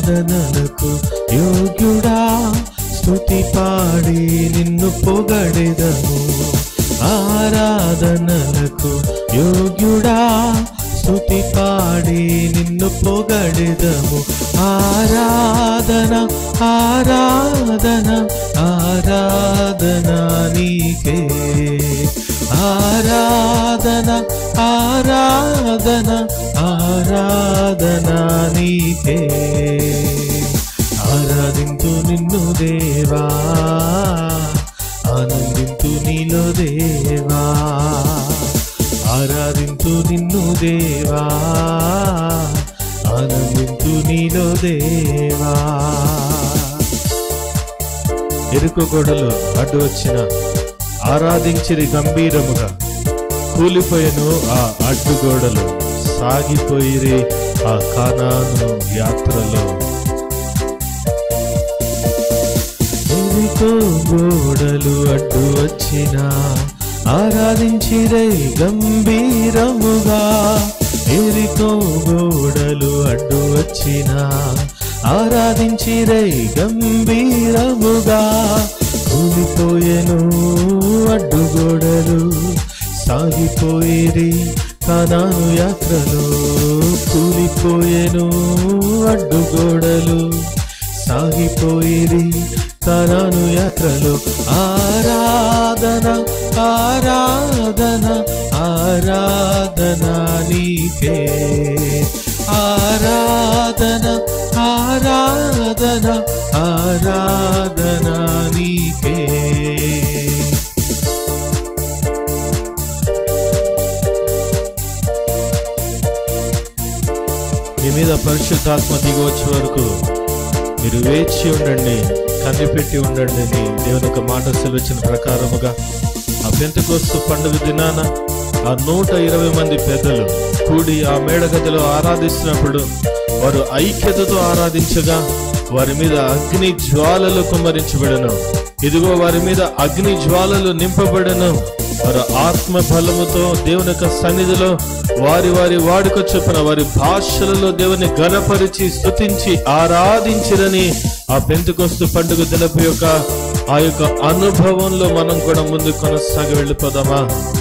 ఆరాధనలకు యోగ్యుడా స్తుతి పాడి నిన్ను పొగడెదము ఆరాధనలకు యోగ్యుడా స్తుతి పాడి నిన్ను పొగడెదము ఆరాధన ఆరాధన ఆరాధన నీకే ఆరాధన ఆరాధన ఆరాధన నీకే ఆరాధింతు నిన్ను దేవా ఆనందింతు నీలో దేవా ఆరాధింతు నిన్ను దేవా ఆనందింతు నీలో దేవా ఎరుకు గోడలు అడ్డు వచ్చిన ఆరాధించిరి గంభీరముగా కూలిపోయెను ఆ అడ్డుగోడలు సాగిపోయిరి ఆ కానాను యాత్రలో ఎరుకో గోడలు అడ్డు వచ్చిన ఆరాధించిరై గంభీరముగా ఎరికో గోడలు అడ్డు వచ్చిన ఆరాధించిరై గంభీరముగా కూలిపోయెను అడ్డుగోడలు సాగిపోయిరి కనాను యాత్రలో కూలిపోయెను అడ్డుగోడలు సాగిపోయిరి కనాను యాత్రలో ఆరాధన ఆరాధన ఆరాధన నీకే ఆరాధన ఆరాధన ఆరాధన నీకే మీ మీద పరిశుద్ధాత్మ దిగి వచ్చే వరకు మీరు వేచి ఉండండి కనిపెట్టి ఉండండి అని దేవుని యొక్క మాట సెలవిచ్చిన ప్రకారముగా ఆ పెంతకోస్తు పండుగ దినాన ఆ నూట ఇరవై మంది పెద్దలు కూడి ఆ మేడగదిలో ఆరాధిస్తున్నప్పుడు వారు ఐక్యతతో ఆరాధించగా వారి మీద అగ్ని జ్వాలలు కుమ్మరించబడను ఇదిగో వారి మీద అగ్ని జ్వాలలు నింపబడను వారు ఆత్మ బలముతో దేవుని యొక్క సన్నిధిలో వారి వారి వాడుక చొప్పున వారి భాషలలో దేవుని గణపరిచి స్తుతించి ఆరాధించిరని ఆ పెంతుకొస్తు పండుగ దినపు యొక్క ఆ యొక్క అనుభవంలో మనం కూడా ముందు కొనసాగి వెళ్ళిపోదామా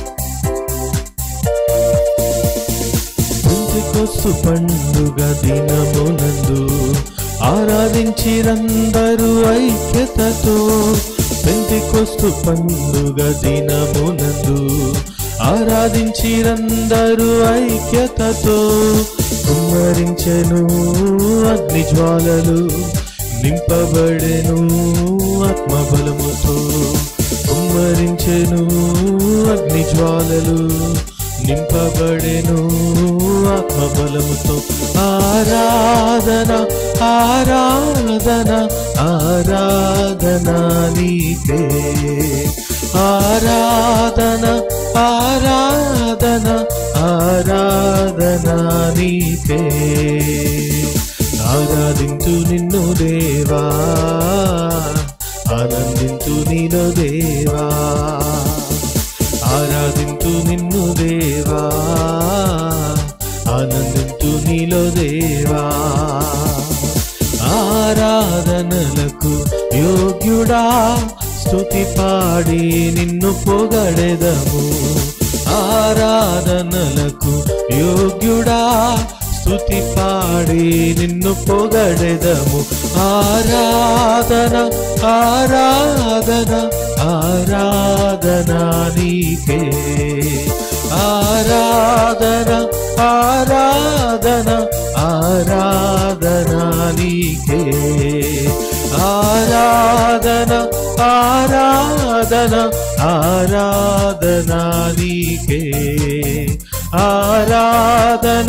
పెంతెకొస్తు పండుగ దినమునందు ఆరాధించిరందరూ ఐక్యతతో పెంతెకొస్తు పండుగ దినమునందు ఆరాధించిరందరూ ఐక్యతతో కుమ్మరించెను అగ్ని జ్వాలలు నింపబడెను ఆత్మబలముతో కుమ్మరించెను అగ్ని జ్వాలలు నింపబడెను ఆత్మబలముతో ఆరాధన ఆరాధన ఆరాధన నీకే ఆరాధన ఆరాధన ఆరాధన నీకే ఆరాధించు నిన్ను దేవా ఆనందించు నీలో దేవా ఆరాధించు నిన్ను దేవా ఆనందించు నీలో దేవా ఆరాధనలకు యోగ్యుడా స్తుతి పాడి నిన్ను పొగడెదము ఆరాధనలకు యోగ్యుడా స్తుతి పాడి నిన్ను పొగడెదము ఆరాధన ఆరాధన ఆరాధన నీకే ఆరాధన ఆరాధన ఆరాధన నీకే ఆరాధన ఆరాధన ఆరాధన నీకే ఆరాధన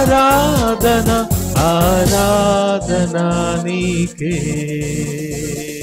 ఆరాధన ఆరాధన నీకే